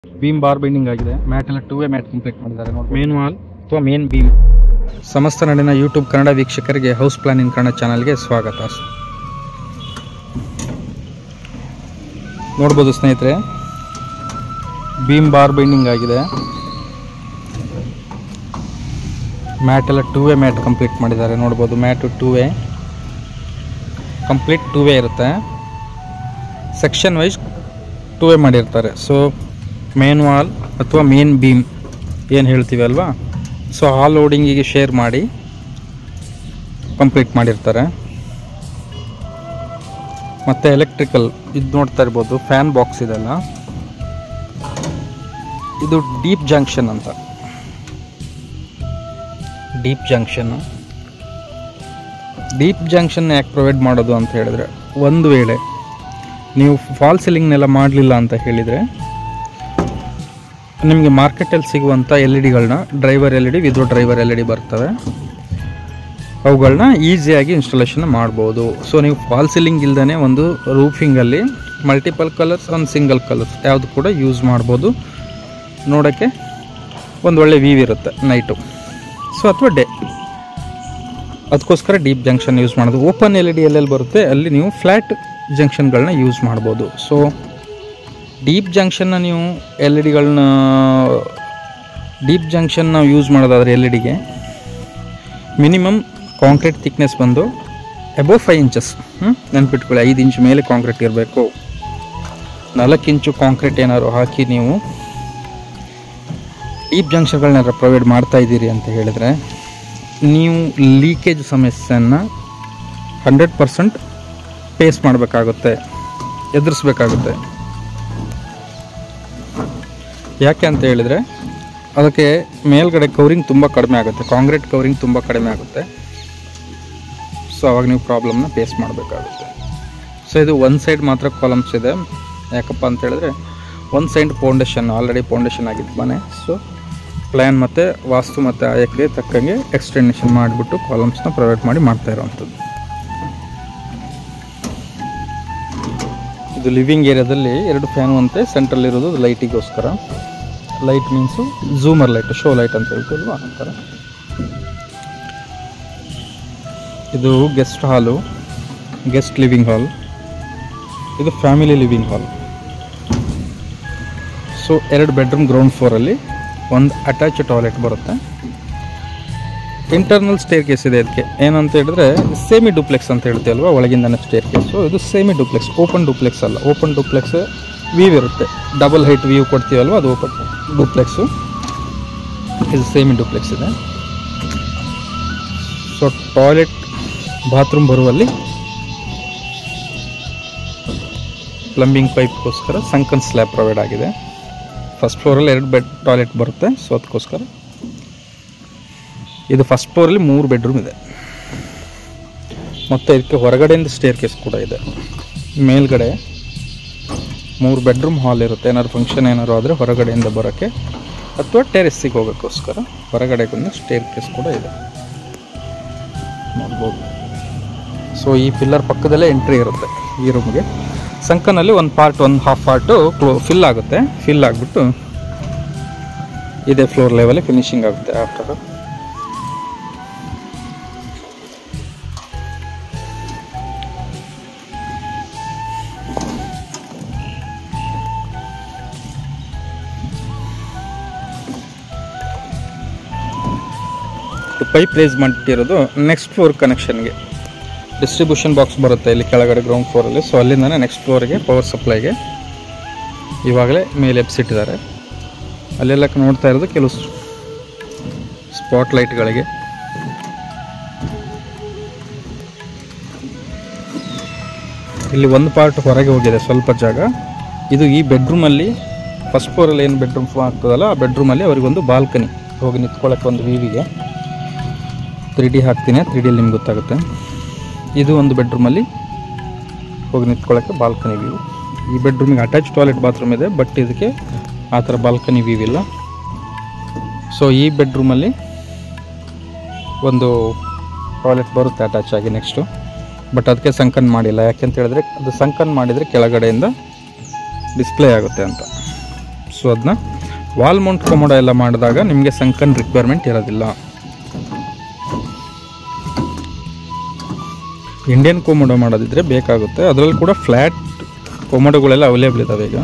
beam bar binding ಆಗಿದೆ mat ಎಲ್ಲ two way mat complete ಮಾಡಿದ್ದಾರೆ ನೋಡಿ ಮೇನ್ ವಾಲ್ ಅಥವಾ ಮೇನ್ ಬೀಮ್ ಸಮಸ್ತ ನಾಡಿನ ಯೂಟ್ಯೂಬ್ ಕನ್ನಡ ವೀಕ್ಷಕರಿಗೆ ಹೌಸ್ ಪ್ಲಾನಿಂಗ್ ಕನ್ನಡ ಚಾನಲ್ಗೆ ಸ್ವಾಗತ ನೋಡ್ಬೋದು ಸ್ನೇಹಿತರೆ ಬೀಮ್ ಬಾರ್ ಬೈಂಡಿಂಗ್ ಆಗಿದೆ ಮ್ಯಾಟ್ ಎಲ್ಲ ಟೂ ವೇ ಮ್ಯಾಟ್ ಕಂಪ್ಲೀಟ್ ಮಾಡಿದ್ದಾರೆ ನೋಡ್ಬೋದು mat two way complete two way ಇರುತ್ತೆ ಸೆಕ್ಷನ್ ವೈಸ್ ಟೂ ವೇ ಮಾಡಿರ್ತಾರೆ ಸೊ ಮೇನ್ ವಾಲ್ ಅಥವಾ ಮೇನ್ ಬೀಮ್ ಏನು ಹೇಳ್ತೀವಿ ಅಲ್ವಾ ಸೊ ಆ ಲೋಡಿಂಗಿಗೆ ಶೇರ್ ಮಾಡಿ ಕಂಪ್ಲೀಟ್ ಮಾಡಿರ್ತಾರೆ ಮತ್ತು ಎಲೆಕ್ಟ್ರಿಕಲ್ ಇದು ನೋಡ್ತಾ ಇರ್ಬೋದು ಫ್ಯಾನ್ ಬಾಕ್ಸ್ ಇದೆಲ್ಲ ಇದು ಡೀಪ್ ಜಂಕ್ಷನ್ ಅಂತ ಡೀಪ್ ಜಂಕ್ಷನ್ ಡೀಪ್ ಜಂಕ್ಷನ್ ಯಾಕೆ ಪ್ರೊವೈಡ್ ಮಾಡೋದು ಅಂತ ಹೇಳಿದ್ರೆ ಒಂದು ವೇಳೆ ನೀವು ಫಾಲ್ ಸೀಲಿಂಗ್ನೆಲ್ಲ ಮಾಡಲಿಲ್ಲ ಅಂತ ಹೇಳಿದರೆ ನಿಮಗೆ ಮಾರ್ಕೆಟಲ್ಲಿ ಸಿಗುವಂಥ ಎಲ್ ಇ ಡಿಗಳನ್ನ driver L E D without driver L E D ಬರ್ತವೆ ಅವುಗಳನ್ನ ಈಸಿಯಾಗಿ ಇನ್ಸ್ಟಾಲೇಷನ್ ಮಾಡ್ಬೋದು ಸೊ ನೀವು ಫಾಲ್ ಸೀಲಿಂಗ್ ಇಲ್ದೇ ಒಂದು ರೂಫಿಂಗಲ್ಲಿ ಮಲ್ಟಿಪಲ್ ಕಲರ್ಸ್ ಒಂದು ಸಿಂಗಲ್ ಕಲರ್ಸ್ ಯಾವುದು ಕೂಡ ಯೂಸ್ ಮಾಡ್ಬೋದು ನೋಡೋಕ್ಕೆ ಒಂದು ಒಳ್ಳೆ ವೀವ್ ಇರುತ್ತೆ ನೈಟು ಸೊ ಅಥವಾ ಡೇ ಅದಕ್ಕೋಸ್ಕರ ಡೀಪ್ ಜಂಕ್ಷನ್ ಯೂಸ್ ಮಾಡೋದು ಓಪನ್ ಎಲ್ ಇ ಡಿ ಎಲ್ಲೆಲ್ಲಿ ಬರುತ್ತೆ ಅಲ್ಲಿ ನೀವು ಫ್ಲ್ಯಾಟ್ ಜಂಕ್ಷನ್ಗಳನ್ನ ಯೂಸ್ ಮಾಡ್ಬೋದು ಸೊ ಡೀಪ್ ಜಂಕ್ಷನ್ನ ನೀವು ಎಲ್ ಇ ಡಿಗಳನ್ನ ಡೀಪ್ ಜಂಕ್ಷನ್ನ ಯೂಸ್ ಮಾಡೋದಾದ್ರೆ ಎಲ್ ಇ ಡಿಗೆ ಮಿನಿಮಮ್ ಕಾಂಕ್ರೀಟ್ ಥಿಕ್ನೆಸ್ ಬಂದು ಅಬೋವ್ ಫೈವ್ ಇಂಚಸ್ ಹ್ಞೂ ನೆನ್ಪಿಟ್ಕೊಳ್ಳಿ ಐದು ಇಂಚ್ ಮೇಲೆ ಕಾಂಕ್ರೀಟ್ ಇರಬೇಕು ನಾಲ್ಕು ಇಂಚು ಕಾಂಕ್ರೀಟ್ ಏನಾದ್ರು ಹಾಕಿ ನೀವು ಡೀಪ್ ಜಂಕ್ಷನ್ಗಳನ್ನ ಪ್ರೊವೈಡ್ ಮಾಡ್ತಾ ಇದ್ದೀರಿ ಅಂತ ಹೇಳಿದರೆ ನೀವು ಲೀಕೇಜ್ ಸಮಸ್ಯೆಯನ್ನು ಹಂಡ್ರೆಡ್ ಪರ್ಸೆಂಟ್ ಫೇಸ್ ಮಾಡಬೇಕಾಗುತ್ತೆ ಎದುರಿಸ್ಬೇಕಾಗುತ್ತೆ ಯಾಕೆ ಅಂತ ಹೇಳಿದರೆ ಅದಕ್ಕೆ ಮೇಲ್ಗಡೆ ಕವರಿಂಗ್ ತುಂಬ ಕಡಿಮೆ ಆಗುತ್ತೆ ಕಾಂಕ್ರೀಟ್ ಕವರಿಂಗ್ ತುಂಬ ಕಡಿಮೆ ಆಗುತ್ತೆ ಸೊ ಅವಾಗ ನೀವು ಪ್ರಾಬ್ಲಮ್ನ ಫೇಸ್ ಮಾಡಬೇಕಾಗುತ್ತೆ ಸೊ ಇದು ಒಂದು ಸೈಡ್ ಮಾತ್ರ ಕಾಲಮ್ಸ್ ಇದೆ ಯಾಕಪ್ಪ ಅಂತ ಹೇಳಿದ್ರೆ ಒಂದು ಸೈಡ್ ಫೌಂಡೇಶನ್ ಆಲ್ರೆಡಿ ಫೌಂಡೇಶನ್ ಆಗಿತ್ತು ಮನೆ ಸೊ ಪ್ಲ್ಯಾನ್ ಮತ್ತು ವಾಸ್ತು ಮತ್ತು ಆಯಕ್ಕೆ ತಕ್ಕಂಗೆ ಎಕ್ಸ್ಟೆನ್ಷನ್ ಮಾಡಿಬಿಟ್ಟು ಕಾಲಮ್ಸ್ನ ಪ್ರೊವೈಡ್ ಮಾಡಿ ಮಾಡ್ತಾ ಇರೋವಂಥದ್ದು ಇದು ಲಿವಿಂಗ್ ಏರಿಯಾದಲ್ಲಿ ಎರಡು ಫ್ಯಾನು ಅಂತೆ ಸೆಂಟ್ರಲ್ಲಿ ಇರೋದು ಲೈಟಿಗೋಸ್ಕರ ಲೈಟ್ ಮೀನ್ಸು ಝೂಮರ್ ಲೈಟ್ ಶೋ ಲೈಟ್ ಅಂತ ಹೇಳ್ತೀವಲ್ವ ಆ ಥರ ಇದು ಗೆಸ್ಟ್ ಹಾಲು ಗೆಸ್ಟ್ ಲಿವಿಂಗ್ ಹಾಲ್ ಇದು ಫ್ಯಾಮಿಲಿ ಲಿವಿಂಗ್ ಹಾಲ್ ಸೊ ಎರಡು ಬೆಡ್ರೂಮ್ ಗ್ರೌಂಡ್ ಫ್ಲೋರಲ್ಲಿ ಒಂದು ಅಟ್ಯಾಚ್ ಟಾಯ್ಲೆಟ್ ಬರುತ್ತೆ ಇಂಟರ್ನಲ್ ಸ್ಟೇರ್ ಕೇಸ್ ಇದೆ ಅದಕ್ಕೆ ಏನಂತ ಹೇಳಿದ್ರೆ ಸೇಮಿ ಡುಪ್ಲೆಕ್ಸ್ ಅಂತ ಹೇಳ್ತೀವಲ್ವ ಒಳಗಿಂದನೇ ಸ್ಟೇರ್ ಕೇಸು ಇದು ಸೇಮಿ ಡುಪ್ಲೆಕ್ಸ್ ಓಪನ್ ಡುಪ್ಲೆಕ್ಸ್ ಅಲ್ಲ ಓಪನ್ ಡುಪ್ಲೆಕ್ಸ್ ವೀವ್ ಇರುತ್ತೆ ಡಬಲ್ ಹೈಟ್ ವ್ಯೂ ಕೊಡ್ತೀವಲ್ವ ಅದು ಓಪನ್ ಡುಪ್ಲೆಕ್ಸು ಇದು ಸೇಮಿ ಡುಪ್ಲೆಕ್ಸ್ ಇದೆ ಸೊ ಟಾಯ್ಲೆಟ್ ಬಾತ್ರೂಮ್ ಬರುವಲ್ಲಿ ಪ್ಲಂಬಿಂಗ್ ಪೈಪ್ಗೋಸ್ಕರ ಸಂಕನ್ ಸ್ಲ್ಯಾಬ್ ಪ್ರೊವೈಡ್ ಆಗಿದೆ ಫಸ್ಟ್ ಫ್ಲೋರಲ್ಲಿ ಎರಡು ಬೆಡ್ ಟಾಯ್ಲೆಟ್ ಬರುತ್ತೆ ಸೊ ಅದಕ್ಕೋಸ್ಕರ ಇದು ಫಸ್ಟ್ ಫ್ಲೋರಲ್ಲಿ ಮೂರು ಬೆಡ್ರೂಮ್ ಇದೆ ಮತ್ತು ಇದಕ್ಕೆ ಹೊರಗಡೆಯಿಂದ ಸ್ಟೇರ್ ಕೇಸ್ ಕೂಡ ಇದೆ ಮೇಲ್ಗಡೆ ಮೂರು ಬೆಡ್ರೂಮ್ ಹಾಲ್ ಇರುತ್ತೆ ಏನಾದ್ರು ಫಂಕ್ಷನ್ ಏನಾದ್ರು ಆದರೆ ಹೊರಗಡೆಯಿಂದ ಬರೋಕ್ಕೆ ಅಥವಾ ಟೆರೆಸ್ಸಿಗೆ ಹೋಗೋಕ್ಕೋಸ್ಕರ ಹೊರಗಡೆಗೊಂದು ಸ್ಟೇರ್ ಕೇಸ್ ಕೂಡ ಇದೆ ನೋಡ್ಬೋದು ಸೊ ಈ ಪಿಲ್ಲರ್ ಪಕ್ಕದಲ್ಲೇ ಎಂಟ್ರಿ ಇರುತ್ತೆ ಈ ರೂಮ್ಗೆ ಸಂಕನಲ್ಲಿ ಒಂದು ಪಾರ್ಟ್ ಒಂದು ಹಾಫ್ ಪಾರ್ಟು ಕ್ಲೋ ಫಿಲ್ ಆಗುತ್ತೆ ಫಿಲ್ ಆಗಿಬಿಟ್ಟು ಇದೇ ಫ್ಲೋರ್ ಲೆವೆಲ್ ಫಿನಿಶಿಂಗ್ ಆಗುತ್ತೆ ಆಫ್ಟರ್ ಪೈಪ್ ರೇಸ್ ಮಾಡಿಟ್ಟಿರೋದು ನೆಕ್ಸ್ಟ್ ಫ್ಲೋರ್ ಕನೆಕ್ಷನ್ಗೆ ಡಿಸ್ಟ್ರಿಬ್ಯೂಷನ್ ಬಾಕ್ಸ್ ಬರುತ್ತೆ ಇಲ್ಲಿ ಕೆಳಗಡೆ ಗ್ರೌಂಡ್ ಫ್ಲೋರಲ್ಲಿ ಸೊ ಅಲ್ಲಿಂದನೇ ನೆಕ್ಸ್ಟ್ ಫ್ಲೋರಿಗೆ ಪವರ್ ಸಪ್ಲೈಗೆ ಇವಾಗಲೇ ಮೇಲೆ ಎಬ್ಸಿಟ್ಟಿದ್ದಾರೆ ಅಲ್ಲೆಲ್ಲ ನೋಡ್ತಾ ಇರೋದು ಕೆಲವು ಸ್ಪಾಟ್ ಲೈಟ್ಗಳಿಗೆ ಇಲ್ಲಿ ಒಂದು ಪಾರ್ಟ್ ಹೊರಗೆ ಹೋಗಿದೆ ಸ್ವಲ್ಪ ಜಾಗ ಇದು ಈ ಬೆಡ್ರೂಮಲ್ಲಿ ಫಸ್ಟ್ ಫ್ಲೋರಲ್ಲಿ ಏನು ಬೆಡ್ರೂಮ್ ಆಗ್ತದಲ್ಲ ಆ ಬೆಡ್ರೂಮಲ್ಲಿ ಅವರಿಗೊಂದು ಬಾಲ್ಕನಿ ಹೋಗಿ ನಿಂತ್ಕೊಳ್ಳೋಕ್ಕೆ ಒಂದು ವಿವಿಗೆ ತ್ರೀ ಡಿ ಹಾಕ್ತೀನಿ ತ್ರೀ ಡಿಯಲ್ಲಿ ನಿಮ್ಗೆ ಗೊತ್ತಾಗುತ್ತೆ ಇದು ಒಂದು ಬೆಡ್ರೂಮಲ್ಲಿ ಹೋಗಿ ನಿಂತ್ಕೊಳ್ಳೋಕ್ಕೆ ಬಾಲ್ಕನಿ ವ್ಯೂ ಈ ಬೆಡ್ರೂಮಿಗೆ ಅಟ್ಯಾಚ್ ಟಾಯ್ಲೆಟ್ ಬಾತ್ರೂಮ್ ಇದೆ ಬಟ್ ಇದಕ್ಕೆ ಆ ಥರ ಬಾಲ್ಕನಿ ವ್ಯೂ ಇಲ್ಲ ಸೊ ಈ ಬೆಡ್ರೂಮಲ್ಲಿ ಒಂದು ಟಾಯ್ಲೆಟ್ ಬರುತ್ತೆ ಅಟ್ಯಾಚ್ ಆಗಿ ನೆಕ್ಸ್ಟು ಬಟ್ ಅದಕ್ಕೆ ಸಂಕನ್ ಮಾಡಿಲ್ಲ ಯಾಕೆಂತ ಹೇಳಿದ್ರೆ ಅದು ಸಂಕನ್ ಮಾಡಿದರೆ ಕೆಳಗಡೆಯಿಂದ ಡಿಸ್ಪ್ಲೇ ಆಗುತ್ತೆ ಅಂತ ಸೊ ಅದನ್ನ ವಾಲ್ ಮೌಂಟ್ ಕೊಮೋಡ ಎಲ್ಲ ಮಾಡಿದಾಗ ನಿಮಗೆ ಸಂಕನ್ ರಿಕ್ವೈರ್ಮೆಂಟ್ ಇರೋದಿಲ್ಲ ಇಂಡಿಯನ್ ಕೊಮೋಡೋ ಮಾಡೋದಿದ್ರೆ ಬೇಕಾಗುತ್ತೆ ಅದರಲ್ಲಿ ಕೂಡ ಫ್ಲ್ಯಾಟ್ ಕೊಮೋಡೋಗಳೆಲ್ಲ ಅವೈಲೇಬಲ್ ಇದ್ದಾವೆ ಈಗ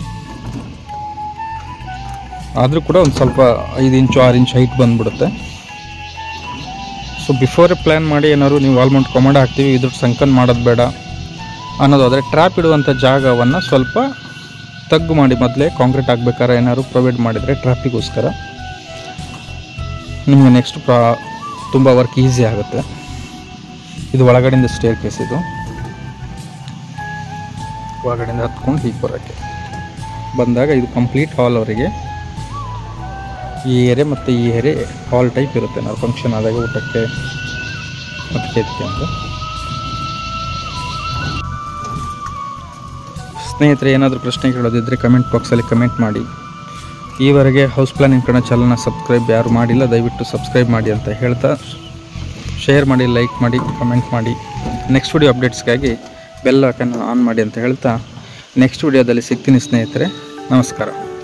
ಆದರೂ ಕೂಡ ಒಂದು ಸ್ವಲ್ಪ ಐದು ಇಂಚು ಆರು ಇಂಚು ಹೈಟ್ ಬಂದ್ಬಿಡುತ್ತೆ ಸೊ ಬಿಫೋರೇ ಪ್ಲ್ಯಾನ್ ಮಾಡಿ ಏನಾದ್ರು ನೀವು ವಾಲ್ಮೌಂಟ್ ಕೊಮೋಡ ಹಾಕ್ತೀವಿ ಇದ್ರ ಸಂಕನ್ ಮಾಡೋದು ಬೇಡ ಅನ್ನೋದಾದರೆ ಟ್ರ್ಯಾಪ್ ಇಡುವಂಥ ಜಾಗವನ್ನು ಸ್ವಲ್ಪ ತಗ್ಗು ಮಾಡಿ ಮೊದಲೇ ಕಾಂಕ್ರೀಟ್ ಹಾಕ್ಬೇಕಾದ್ರೆ ಏನಾದ್ರು ಪ್ರೊವೈಡ್ ಮಾಡಿದರೆ ಟ್ರಾಫಿಗೋಸ್ಕರ ನಿಮಗೆ ನೆಕ್ಸ್ಟ್ ಪ್ರಾ ತುಂಬ ವರ್ಕ್ ಈಸಿ ಆಗುತ್ತೆ ಇದು ಒಳಗಡೆಯಿಂದ ಸ್ಟೇರ್ ಕೇಸ್ ಇದು ಒಳಗಡೆಯಿಂದ ಹತ್ಕೊಂಡು ಹೀಗೆ ಬರೋಕ್ಕೆ ಬಂದಾಗ ಇದು ಕಂಪ್ಲೀಟ್ ಹಾಲ್ ಅವರಿಗೆ ಈ ಏರೆ ಮತ್ತು ಈ ಏರೆ ಹಾಲ್ ಟೈಪ್ ಇರುತ್ತೆ ನಾವು ಫಂಕ್ಷನ್ ಆದಾಗ ಊಟಕ್ಕೆ ಮತ್ತು ಇದಕ್ಕೆ ಅಂತ ಸ್ನೇಹಿತರೆ ಏನಾದರೂ ಪ್ರಶ್ನೆ ಕೇಳೋದಿದ್ದರೆ ಕಮೆಂಟ್ ಬಾಕ್ಸಲ್ಲಿ ಕಮೆಂಟ್ ಮಾಡಿ ಈವರೆಗೆ ಹೌಸ್ ಪ್ಲಾನಿಂಗ್ ಕನ್ನಡ ಚಾನಲ್ನ ಸಬ್ಸ್ಕ್ರೈಬ್ ಯಾರು ಮಾಡಿಲ್ಲ ದಯವಿಟ್ಟು ಸಬ್ಸ್ಕ್ರೈಬ್ ಮಾಡಿ ಅಂತ ಹೇಳ್ತಾ ಶೇರ್ ಮಾಡಿ ಲೈಕ್ ಮಾಡಿ ಕಮೆಂಟ್ ಮಾಡಿ ನೆಕ್ಸ್ಟ್ ವಿಡಿಯೋ ಅಪ್ಡೇಟ್ಸ್ಗಾಗಿ ಬೆಲ್ ಹಾಕನ್ನು ಆನ್ ಮಾಡಿ ಅಂತ ಹೇಳ್ತಾ ನೆಕ್ಸ್ಟ್ ವಿಡಿಯೋದಲ್ಲಿ ಸಿಗ್ತೀನಿ ಸ್ನೇಹಿತರೆ ನಮಸ್ಕಾರ